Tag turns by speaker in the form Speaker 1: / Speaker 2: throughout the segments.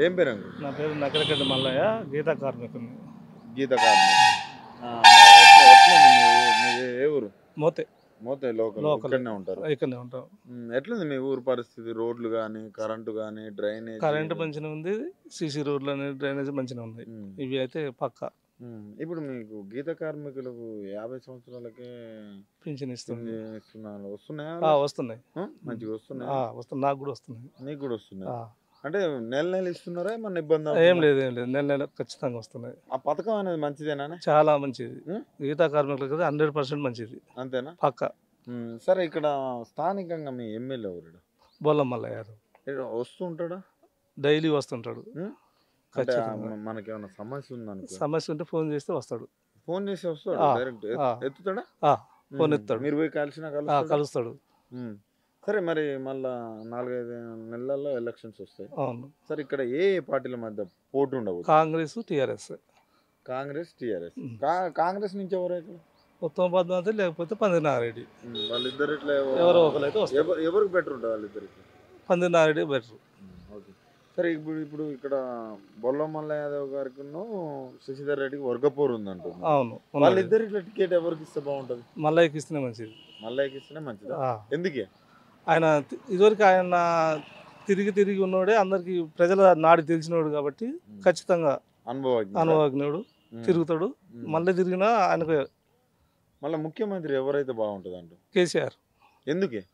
Speaker 1: ఏం పేరు అంకుల్
Speaker 2: నా పేరు నకరకడ్డ మల్లయ్య గీతా కార్మికుని
Speaker 1: గీత కార్మిక్ ఆ, ఎట్లా ఎట్లుంది మీ ఊరు- మీది ఏ ఊరు
Speaker 2: మోతే
Speaker 1: మోతే లోకల్
Speaker 2: లోకల్.
Speaker 1: ఇక్కడనే ఉంటారు
Speaker 2: ఇక్కడనే ఉంటాం
Speaker 1: ఉమ్, ఎట్లుంది మీ ఊరు పరిస్థితి రోడ్లు కానీ కరెంటు కానీ డ్రైనేజ్
Speaker 2: కరెంట్ మంచిగా ఉంది సీసీ రోడ్లు అనేది డ్రైనేజ్ మంచిగా ఉంది ఇవి అయితే పక్క
Speaker 1: ఇప్పుడు మీకు గీత కార్మికులకు యాభై సంవత్సరాలకే
Speaker 2: పింఛన్ ఇస్తుంది
Speaker 1: పింఛన్ ఇస్తున్నారు వస్తున్నాయా
Speaker 2: ఆ, వస్తున్నాయి
Speaker 1: ఆ? మంచిగా వస్తున్నాయా
Speaker 2: ఆ, వస్తుంది నాకు కూడా వస్తున్నాయి
Speaker 1: నీకు కూడా వస్తున్నాయి
Speaker 2: ఆ,
Speaker 1: అంటే నెల నెల ఇస్తున్నారా ఏమన్నా ఇబ్బంది
Speaker 2: ఏం
Speaker 1: అవుతుందా?
Speaker 2: లేదు ఏం లేదు నెల నెల ఖచ్చితంగా వస్తున్నాయి
Speaker 1: ఆ పథకం అనేది మంచిదేనా
Speaker 2: చాలా మంచిది
Speaker 1: ఉం?
Speaker 2: గీతా కార్మికులకు అయితే హండ్రెడ్ పర్సెంట్ మంచిది
Speaker 1: అంతేనా
Speaker 2: పక్క
Speaker 1: ఉమ్, సరే ఇక్కడ స్థానికంగా మీ ఎమ్మెల్యే ఎవరు
Speaker 2: బొల్లం మల్లయ్య గారు
Speaker 1: ఇక్కడ వస్తుంటాడా
Speaker 2: డైలీ వస్తుంటాడు
Speaker 1: ఉం? అంటే ఆ
Speaker 2: ఖచ్చితంగా.
Speaker 1: మ- మనకేమైనా సమస్య ఉందనుకో
Speaker 2: సమస్య ఉంటే ఫోన్ చేస్తే వస్తాడు
Speaker 1: ఫోన్ చేసి వస్తాడు
Speaker 2: ఆ,
Speaker 1: డైరెక్ట్
Speaker 2: ఆ.
Speaker 1: ఎత్తుతాడా
Speaker 2: ఆ, ఫోన్
Speaker 1: ఉమ్,
Speaker 2: ఎత్తాడు.
Speaker 1: మీరు పోయి కలిసినా
Speaker 2: ఆ,
Speaker 1: కలుస్తాడా?
Speaker 2: కలుస్తాడు
Speaker 1: ఉమ్. సరే మరి మళ్ళా నాలుగైదు నెలల్లో ఎలక్షన్స్ వస్తాయి
Speaker 2: అవును
Speaker 1: సరే ఇక్కడ ఏ ఏ పార్టీల మధ్య పోటీ ఉండవు
Speaker 2: కాంగ్రెస్ టిఆర్ఎస్
Speaker 1: కాంగ్రెస్ టిఆర్ఎస్
Speaker 2: ఉమ్.
Speaker 1: కాంగ్రెస్ నుంచి ఎవరు ఇక్కడ
Speaker 2: ఉత్తమ పద్మావతి లేకపోతే పందినారెడ్డి
Speaker 1: ఉమ్, వాళ్ళిద్దరు ఇట్లా ఎవ-
Speaker 2: ఎవరో ఒకరు అయితే వస్తారు
Speaker 1: ఎవ- ఎవరికి బెటర్ ఉంటుంది వాళ్ళిద్దరికి
Speaker 2: పందినారెడ్డి బెటర్
Speaker 1: ఓకే సరే ఇప్పుడు ఇప్పుడు ఇక్కడ బొల్ల మల్ల యాదవ్ గారికి శశిధర్ రెడ్డికి వర్గపోరు ఉందంటున్నారు
Speaker 2: అవును ఉన్నది.
Speaker 1: వాళ్ళిద్దరు ఇట్లా టికెట్ ఎవరికి ఇస్తే బాగుంటది
Speaker 2: మల్లయ్యకి ఇస్తేనే మంచిది
Speaker 1: మల్లయ్యకి ఇస్తేనే మంచిదా
Speaker 2: ఆ,
Speaker 1: ఎందుకే
Speaker 2: ఆయన తి- ఇదివరకు ఆయన తిరిగి తిరిగి ఉన్నోడే అందరికి ప్రజల నాడి తెలిసినోడు కాబట్టి ఖచ్చితంగా
Speaker 1: అనుభవం
Speaker 2: అనుభవజ్ఞుడు తిరుగుతాడు మళ్ళీ తిరిగినా ఆయనకు
Speaker 1: మళ్ళీ ముఖ్యమంత్రి ఎవరైతే బాగుంటుంది అంటూ
Speaker 2: కేసీఆర్
Speaker 1: ఎందుకే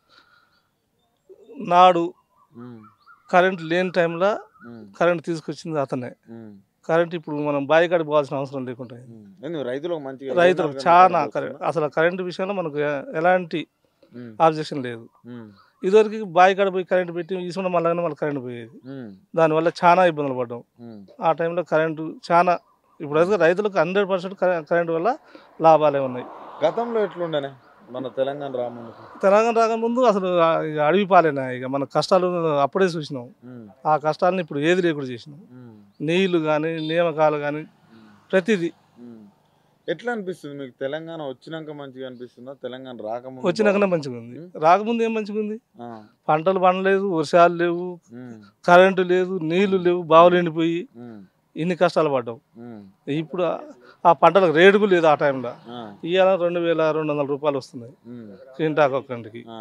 Speaker 2: నాడు
Speaker 1: ఉమ్,
Speaker 2: కరెంట్ లేని టైంలో
Speaker 1: ఉమ్,
Speaker 2: కరెంట్ తీసుకొచ్చింది అతనే
Speaker 1: ఉమ్,
Speaker 2: కరెంట్ ఇప్పుడు మనం బాయికాడి పోవాల్సిన అవసరం లేకుండా
Speaker 1: ఉమ్. ఎందుకు రైతులకు మంచిగా
Speaker 2: రైతులకు
Speaker 1: ఇరవై
Speaker 2: చాలా
Speaker 1: నాలుగు గంటలు
Speaker 2: కరెంట్ అసలు కరెంట్ విషయంలో మనకు ఎ- ఎలాంటి
Speaker 1: ఉమ్,
Speaker 2: ఆబ్జెక్షన్ లేదు
Speaker 1: ఉమ్,
Speaker 2: ఇదివరకు బాయికాడ పోయి కరెంట్ పెట్టి ఈసుకుంటే మళ్ళీ మళ్ళీ కరెంట్ పోయేది
Speaker 1: ఉమ్,
Speaker 2: దానివల్ల చాలా ఇబ్బందులు పడ్డాం
Speaker 1: ఉమ్,
Speaker 2: ఆ టైంలో కరెంటు చాలా ఇప్పుడు అయితే రైతులకు హండ్రెడ్ పర్సెంట్ కరెంట్ వల్ల లాభాలే ఉన్నాయి
Speaker 1: గతంలో ఎట్లుండేనే మన తెలంగాణ రాముందుకు
Speaker 2: తెలంగాణ రాకముందు అసలు ఆ ఇక అడవి పాలేనా ఇక మన కష్టాలు అప్పుడే చూసినాం
Speaker 1: ఉమ్,
Speaker 2: ఆ కష్టాలను ఇప్పుడు ఏది లేకుండా చేసినాం
Speaker 1: ఉమ్,
Speaker 2: నీళ్లు కానీ నియామకాలు కానీ
Speaker 1: ఉమ్,
Speaker 2: ప్రతిదీ
Speaker 1: ఉమ్. ఎట్లా అనిపిస్తుంది మీకు తెలంగాణ వచ్చినాక మంచిగా అనిపిస్తుందా తెలంగాణ రాకముందు
Speaker 2: వచ్చినాకనే
Speaker 1: బాగుందా?
Speaker 2: మంచిగా ఉంది రాకముందు ఏం మంచిగా ఉంది
Speaker 1: ఆ,
Speaker 2: పంటలు పండలేదు వర్షాలు లేవు
Speaker 1: ఉమ్,
Speaker 2: కరెంటు లేదు నీళ్లు లేవు బావులు ఎండిపోయి
Speaker 1: ఉమ్,
Speaker 2: ఇన్ని కష్టాలు పడ్డాం
Speaker 1: ఉమ్,
Speaker 2: ఇప్పుడు ఆ- ఆ పంటలకు రేటుకు లేదు ఆ టైంలో
Speaker 1: ఆ,
Speaker 2: ఇవాళ రెండు వేల రెండు వందల రూపాయలు వస్తున్నాయి
Speaker 1: ఉమ్,
Speaker 2: క్వింటాకు ఒక్కంటికి
Speaker 1: ఆ,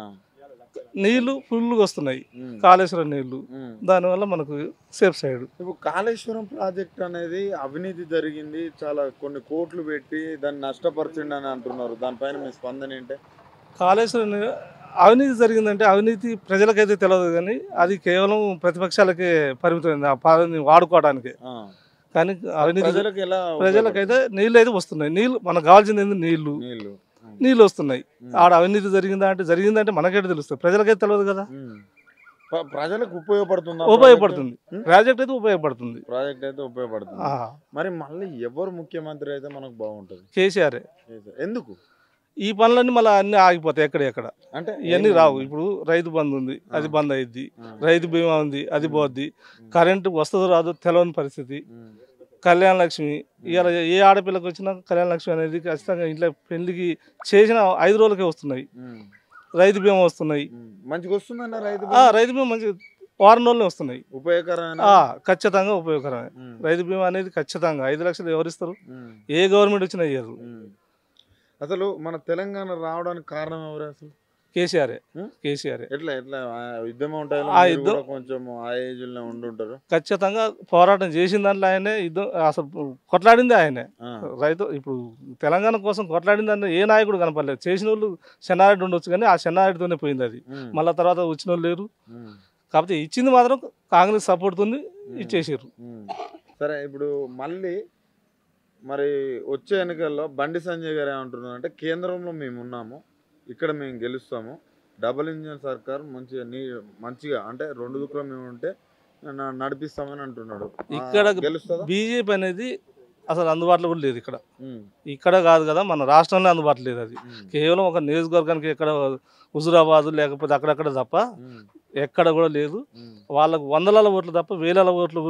Speaker 2: నీళ్లు ఫుల్గా వస్తున్నాయి
Speaker 1: ఉమ్,
Speaker 2: కాళేశ్వరం నీళ్లు
Speaker 1: ఉమ్.
Speaker 2: దానివల్ల మనకు సేఫ్ సైడ్
Speaker 1: ఇప్పుడు కాళేశ్వరం ప్రాజెక్ట్ అనేది అవినీతి జరిగింది చాలా కొన్ని కోట్లు పెట్టి దాన్ని నష్టపరిచిండి అని అంటున్నారు దానిపైన మీ స్పందన ఏంటి
Speaker 2: కాళేశ్వరం ని- అవినీతి జరిగిందంటే అవినీతి ప్రజలకైతే తెలియదు కానీ అది కేవలం ప్రతిపక్షాలకే పరిమితమైంది ఆ పదాన్ని వాడుకోవడానికి
Speaker 1: ఆ.
Speaker 2: కానీ అవినీతి
Speaker 1: ప్రజలకు ఎలా
Speaker 2: ప్రజలకైతే నీళ్ళు అయితే వస్తున్నాయి నీళ్ళు మనకు కావాల్సింది ఏంది నీళ్లు
Speaker 1: నీళ్ళు
Speaker 2: నీళ్ళు వస్తున్నాయి
Speaker 1: ఉమ్.
Speaker 2: ఆడ అవినీతి జరిగిందా అంటే జరిగిందంటే మనకైతే తెలుస్తుంది ప్రజలకైతే తెలియదు కదా
Speaker 1: ఉమ్. ప్ర- ప్రజలకు ఉపయోగపడుతుందా
Speaker 2: ఉపయోగపడుతుంది
Speaker 1: ఉమ్.
Speaker 2: ప్రాజెక్ట్ అయితే ఉపయోగపడుతుంది
Speaker 1: ప్రాజెక్ట్ అయితే ఉపయోగపడుతుంది
Speaker 2: ఆ,
Speaker 1: మరి మళ్ళీ ఎవరు ముఖ్యమంత్రి అయితే మనకు బాగుంటుంది
Speaker 2: కేసీఆర్
Speaker 1: ఎందుకు
Speaker 2: ఈ పనులన్నీ మళ్ళీ అన్ని ఆగిపోతాయి ఎక్కడ ఎక్కడ
Speaker 1: అంటే
Speaker 2: ఇవన్నీ
Speaker 1: ఏం-
Speaker 2: రావు ఇప్పుడు రైతు బంధు ఉంది అది బంద్ అయ్యిద్ది
Speaker 1: ఆ.
Speaker 2: రైతు బీమా ఉంది అది పోద్ది కరెంటు వస్తుందో రాదో తెలియని పరిస్థితి
Speaker 1: ఉమ్.
Speaker 2: కళ్యాణ లక్ష్మి ఇవాళ ఏ ఆడపిల్లకి వచ్చినా కళ్యాణ లక్ష్మి అనేది ఖచ్చితంగా ఇంట్లో పెళ్లికి చేసిన ఐదు రోజులకే వస్తున్నాయి
Speaker 1: ఉమ్.
Speaker 2: రైతు బీమా వస్తున్నాయి
Speaker 1: ఉమ్. మంచిగా వస్తుందన్న రైతు
Speaker 2: ఆ, రైతు బీమా మంచి వారం రోజులే వస్తున్నాయి
Speaker 1: ఉపయోగకరమైన
Speaker 2: ఆ, ఖచ్చితంగా ఉపయోగకరమే
Speaker 1: ఉమ్.
Speaker 2: రైతు బీమా అనేది ఖచ్చితంగా ఐదు లక్షలు ఎవరిస్తారు
Speaker 1: ఉమ్.
Speaker 2: ఏ గవర్నమెంట్ వచ్చినా ఇయ్యరు
Speaker 1: ఉమ్. అసలు మన తెలంగాణ రావడానికి కారణం ఎవరు అసలు
Speaker 2: కేసీఆర్
Speaker 1: ఉం?
Speaker 2: కేసీఆర్
Speaker 1: ఎట్లా ఎట్లా ఆ యుద్ధం ఉంటాయి
Speaker 2: ఆ యుద్ధం-
Speaker 1: కొంచెం ఆ ఏజ్ లో ఉండుంటారు
Speaker 2: ఖచ్చితంగా పోరాటం చేసిన దాంట్లో ఆయనే యుద్ధం అసలు కొట్లాడింది ఆయనే
Speaker 1: ఆ.
Speaker 2: రైతు ఇప్పుడు తెలంగాణ కోసం కొట్లాడిందని ఏ నాయకుడు కనపడలేదు చేసిన వాళ్ళు చెన్నారెడ్డి ఉండొచ్చు కానీ ఆ చెన్నారెడ్డితోనే పోయింది అది
Speaker 1: ఉమ్.
Speaker 2: మళ్ళీ తర్వాత వచ్చిన వాళ్ళు లేరు
Speaker 1: ఉమ్.
Speaker 2: కాకపోతే ఇచ్చింది మాత్రం కాంగ్రెస్ సపోర్ట్ ఉంది ఇచ్చేసారు
Speaker 1: ఉమ్. సరే ఇప్పుడు మళ్ళీ మరి వచ్చే ఎన్నికల్లో బండి సంజయ్ గారు ఏమంటున్నారు అంటే కేంద్రంలో మేము ఉన్నాము ఇక్కడ మేము గెలుస్తాము డబుల్ ఇంజిన్ సర్కార్ మంచిగా నీ మంచిగా అంటే రెండు దుక్కులు మేము ఉంటే న- నడిపిస్తామని అంటున్నాడు ఆ,
Speaker 2: ఇక్కడ
Speaker 1: గెలుస్తుందా
Speaker 2: బీజేపీ అనేది అసలు అందుబాటులో కూడా లేదు ఇక్కడ
Speaker 1: ఉమ్.
Speaker 2: ఇక్కడ కాదు కదా మన రాష్ట్రంలో అందుబాటులో లేదు అది
Speaker 1: ఉమ్.
Speaker 2: కేవలం ఒక నియోజకవర్గానికి ఎక్కడ హుజురాబాద్ లేకపోతే అక్కడక్కడ తప్ప
Speaker 1: ఉమ్.
Speaker 2: ఎక్కడ కూడా లేదు
Speaker 1: ఉమ్.
Speaker 2: వాళ్ళకు వందల ఓట్లు తప్ప వేల ఓట్లు కూడా లేవు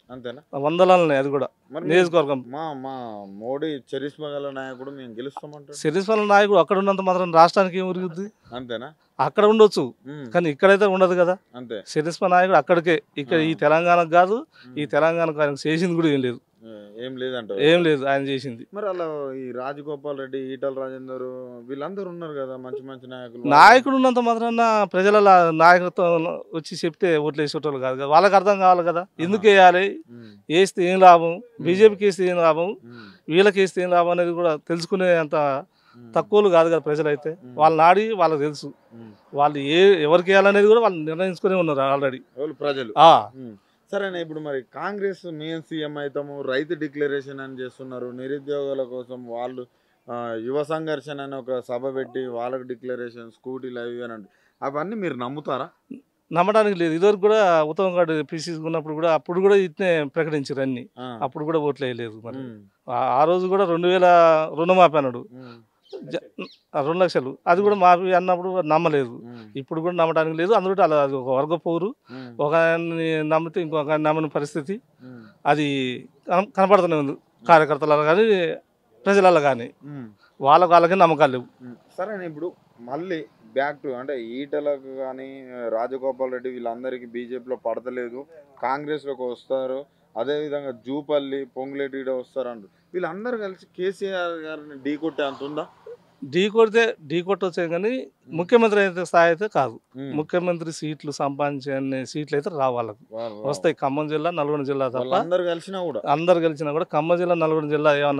Speaker 1: అంతేనా
Speaker 2: వందలని అది కూడా
Speaker 1: మరి మీ-
Speaker 2: నియోజకవర్గం
Speaker 1: మా మా మోడీ చరిష్మా గల నాయకుడు మేము గెలుస్తామంటారు
Speaker 2: సిరీస్ వల్ల నాయకుడు అక్కడ ఉన్నంత మాత్రం రాష్ట్రానికి ఏం ఉరుగుద్ది
Speaker 1: అంతేనా
Speaker 2: అక్కడ ఉండొచ్చు
Speaker 1: ఉమ్,
Speaker 2: కానీ ఇక్కడైతే ఉండదు కదా
Speaker 1: అంతే
Speaker 2: సిరీస్మ నాయకుడు అక్కడికే ఇక్కడ ఈ తెలంగాణకు కాదు ఈ తెలంగాణకు ఆయన చేసింది కూడా ఏం లేదు
Speaker 1: ఏ, ఏం లేదంటారు
Speaker 2: ఏం లేదు ఆయన చేసింది
Speaker 1: మరి అలా ఈ రాజగోపాల్ రెడ్డి ఈటల రాజేందర్ వీళ్ళందరూ ఉన్నారు కదా మంచి మంచి నాయకులు
Speaker 2: నాయకుడు ఉన్నంత మాత్రాన ప్రజల నాయకత్వం వచ్చి చెప్తే ఓట్లు వేసేటోళ్ళు కాదు కదా వాళ్ళకి అర్థం కావాలి కదా ఎందుకు వేయాలి
Speaker 1: ఉమ్,
Speaker 2: వేస్తే ఏం లాభం బీజేపీకి వేస్తే ఏం లాభం
Speaker 1: ఉమ్,
Speaker 2: వీళ్ళకి వేస్తే ఏం లాభం అనేది కూడా తెలుసుకునే అంత
Speaker 1: ఉమ్,
Speaker 2: తక్కువలు కాదు కదా ప్రజలైతే వాళ్ళని ఆడి వాళ్ళకి తెలుసు
Speaker 1: ఉమ్.
Speaker 2: వాళ్ళు ఏ ఎవరికి వేయాలనేది కూడా వాళ్ళు నిర్ణయించుకునే ఉన్నారు ఆల్రెడీ
Speaker 1: వాళ్ళు ప్రజలు
Speaker 2: ఆ
Speaker 1: ఉమ్. సరేనా ఇప్పుడు మరి కాంగ్రెస్ మేము సీఎం అవుతాము రైతు డిక్లరేషన్ అని చేస్తున్నారు నిరుద్యోగుల కోసం వాళ్ళు ఆ, యువ సంఘర్షణ అని ఒక సభ పెట్టి వాళ్ళకి డిక్లరేషన్ స్కూటీలు అవి ఇవి అని అంటారు. అవన్నీ మీరు నమ్ముతారా
Speaker 2: నమ్మడానికి లేదు ఇదివరకు కూడా ఉత్తమ్ గారు పీసీ ఉన్నప్పుడు కూడా అప్పుడు కూడా ఇట్నే ప్రకటించారు అన్ని
Speaker 1: ఆ.
Speaker 2: అప్పుడు కూడా ఓట్లు వేయలేదు మరి
Speaker 1: ఉమ్,
Speaker 2: ఆ- ఆ రోజు కూడా రెండు వేల రుణమాఫీ అన్నాడు
Speaker 1: ఉమ్,
Speaker 2: జ- ఆ రెండు లక్షలు అది కూడా మాఫీ అన్నప్పుడు నమ్మలేదు
Speaker 1: ఉమ్,
Speaker 2: ఇప్పుడు కూడా నమ్మడానికి లేదు అందులో అలా అది ఒక వర్గ పోరు
Speaker 1: ఉమ్,
Speaker 2: ఒక ఆయన్ని నమ్మితే ఇంకొక ఆయన నమ్మని పరిస్థితి
Speaker 1: ఉమ్,
Speaker 2: అది కన- కనపడుతూనే ఉంది కార్యకర్తలలో కానీ ప్రజలలో కానీ
Speaker 1: ఉమ్.
Speaker 2: వాళ్ళకి వాళ్ళకి నమ్మకాలు లేవు
Speaker 1: ఉమ్. సరేనా ఇప్పుడు మళ్ళీ బ్యాక్ టు అంటే ఈటలకు కానీ రాజగోపాల్ రెడ్డి వీళ్ళందరికీ బీజేపీలో పడతలేదు కాంగ్రెస్లోకి వస్తారు అదేవిధంగా జూపల్లి పొంగులేటి ఈడ వస్తారు అంటారు వీళ్ళందరూ కలిసి కేసీఆర్ గారిని ఢీ కొట్టే అంత ఉందా
Speaker 2: ఢీ కొడితే ఢీ కొట్టొచ్చే కానీ ముఖ్యమంత్రి అయితే స్థాయి అయితే కాదు
Speaker 1: ఉమ్.
Speaker 2: ముఖ్యమంత్రి సీట్లు సంపాదించే అన్ని సీట్లు అయితే రావు వాళ్ళకు
Speaker 1: వాళ్ళు-
Speaker 2: వస్తాయి ఖమ్మం జిల్లా నల్గొండ జిల్లా తప్ప
Speaker 1: వాళ్ళందరూ కలిసినా కూడా
Speaker 2: అందరు గెలిచినా కూడా ఖమ్మం జిల్లా నల్గొండ జిల్లా ఏమన్నా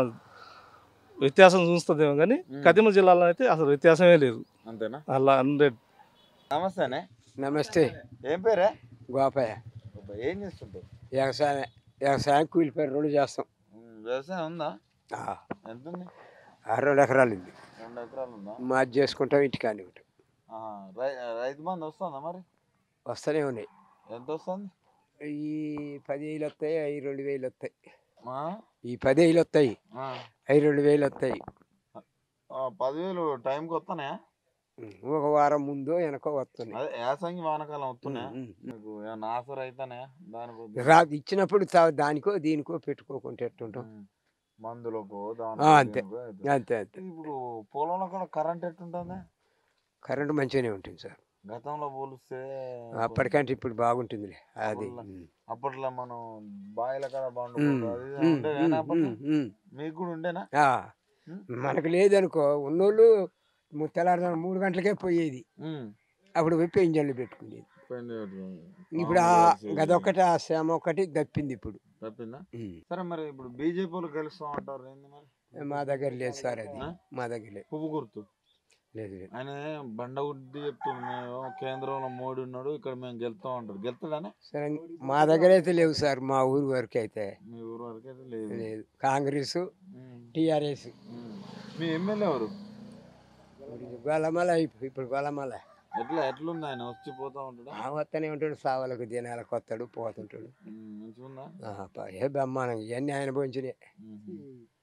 Speaker 2: వ్యత్యాసం చూస్తుందేమో కానీ
Speaker 1: ఉమ్.
Speaker 2: కదిమ జిల్లాలో అయితే అసలు వ్యత్యాసమే లేదు
Speaker 1: అంతేనా
Speaker 2: అలా హండ్రెడ్
Speaker 1: నమస్తేనే
Speaker 3: నమస్తే
Speaker 1: ఏం పేరే
Speaker 3: గోపయ్య
Speaker 1: అబ్బా, ఏం చేస్తుంటావు
Speaker 3: వ్యవసాయం వ్యవసాయం కూలి పని రెండు చేస్తాం
Speaker 1: ఉమ్, వ్యవసాయం ఉందా
Speaker 3: ఆ,
Speaker 1: ఎంత ఉంది
Speaker 3: ఆ రెండు ఎకరాలు ఉంది
Speaker 1: రెండు ఎకరాలు ఉందా
Speaker 3: మాది చేసుకుంటాం ఇంటికాని ఉంటాం
Speaker 1: ఆహా. రై- రైతు బంధు వస్తుందా మరి
Speaker 3: వస్తూనే ఉన్నాయి
Speaker 1: ఎంత వస్తుంది
Speaker 3: ఈ పది వేలు వస్తాయి అవి రెండు వేలు వస్తాయి
Speaker 1: ఆ?
Speaker 3: ఈ పది వేలు వస్తాయి
Speaker 1: ఆ.
Speaker 3: అవి రెండు వేలు వస్తాయి
Speaker 1: ఆ, పదివేలు టైంకి వస్తున్నాయా
Speaker 3: ఉం, ఒక వారం ముందు వెనక వస్తున్నాయి
Speaker 1: అదే యాసంగి వానకాలం వస్తున్నాయా
Speaker 3: ఉం, ఉం.
Speaker 1: మీకు ఏమన్నా ఆఫర్ అయితేనే దానికి
Speaker 3: రా ఇచ్చినప్పుడు తా- దానికో దీనికో పెట్టుకోకుంటే ఎట్టుంటాం
Speaker 1: మందులకు
Speaker 3: ఆ,
Speaker 1: దానికి
Speaker 3: అంతే.
Speaker 1: దీనికో అవుతుంది.
Speaker 3: అంతే అంతే
Speaker 1: ఇప్పుడు పొలంలో కూడా కరెంట్ ఎట్టుంటుంది
Speaker 3: కరెంట్ మంచిగానే ఉంటుంది సార్
Speaker 1: గతంలో పోలిస్తే
Speaker 3: అప్పటికంటే ఇప్పుడు బాగుంటుందిలే అది
Speaker 1: అప్పట్లో-
Speaker 3: ఉం.
Speaker 1: అప్పట్లో మనం బాయిల కాడ
Speaker 3: ఉం,
Speaker 1: బండు అది ఇది
Speaker 3: ఉం,
Speaker 1: ఉండేనా
Speaker 3: ఉం,
Speaker 1: అప్పట్లో?
Speaker 3: ఉం, ఉం.
Speaker 1: మీకు కూడా ఉండేనా
Speaker 3: ఆ,
Speaker 1: ఉం?
Speaker 3: మనకు లేదనుకో ఉన్నోళ్ళు ము- తెల్లారుజామున మూడు గంటలకే పోయేది
Speaker 1: ఉం.
Speaker 3: అప్పుడు పోయి ఇంజన్లు పెట్టుకునేది
Speaker 1: పోయింది ఒకటి.
Speaker 3: ఇప్పుడు ఆ
Speaker 1: మామూలుగా వచ్చేది.
Speaker 3: గదొక్కటి ఆ శ్రమ ఒకటి తప్పింది ఇప్పుడు
Speaker 1: తప్పిందా
Speaker 3: ఉం.
Speaker 1: సరే మరి ఇప్పుడు బీజేపీలు గెలుస్తాం అంటారు ఏంది మరి
Speaker 3: మా దగ్గర లేదు సార్ అది
Speaker 1: ఆ?
Speaker 3: మా దగ్గర లేదు
Speaker 1: పువ్వు గుర్తు
Speaker 3: లేదు లేదు
Speaker 1: ఆయన బండగుడ్డి చెప్తుంది మేము కేంద్రంలో మోడీ ఉన్నాడు ఇక్కడ మేము గెలుస్తాం అంటారు గెలుతాడనే
Speaker 3: సరే మా దగ్గర అయితే లేవు సార్ మా ఊరు వరకు అయితే
Speaker 1: మీ ఊరు వరకు అయితే లేదు
Speaker 3: లేదు కాంగ్రెస్
Speaker 1: ఉం.
Speaker 3: టీఆర్ఎస్
Speaker 1: ఉం. మీ ఎమ్మెల్యే ఎవరు
Speaker 3: గొల్లమల ఇప్పుడు గొల్లమల
Speaker 1: ఎట్లా ఎట్లుంది ఆయన వచ్చి పోతా ఉంటాడా
Speaker 3: ఆ వస్తూనే ఉంటాడు సావలకు దినాలకు వస్తాడు పోతుంటాడు
Speaker 1: ఉం. మంచిగుందా
Speaker 3: ఆహా, ప- ఏ బ్రహ్మాండం ఇవన్నీ ఆయన భోంచినాయి
Speaker 1: ఉం.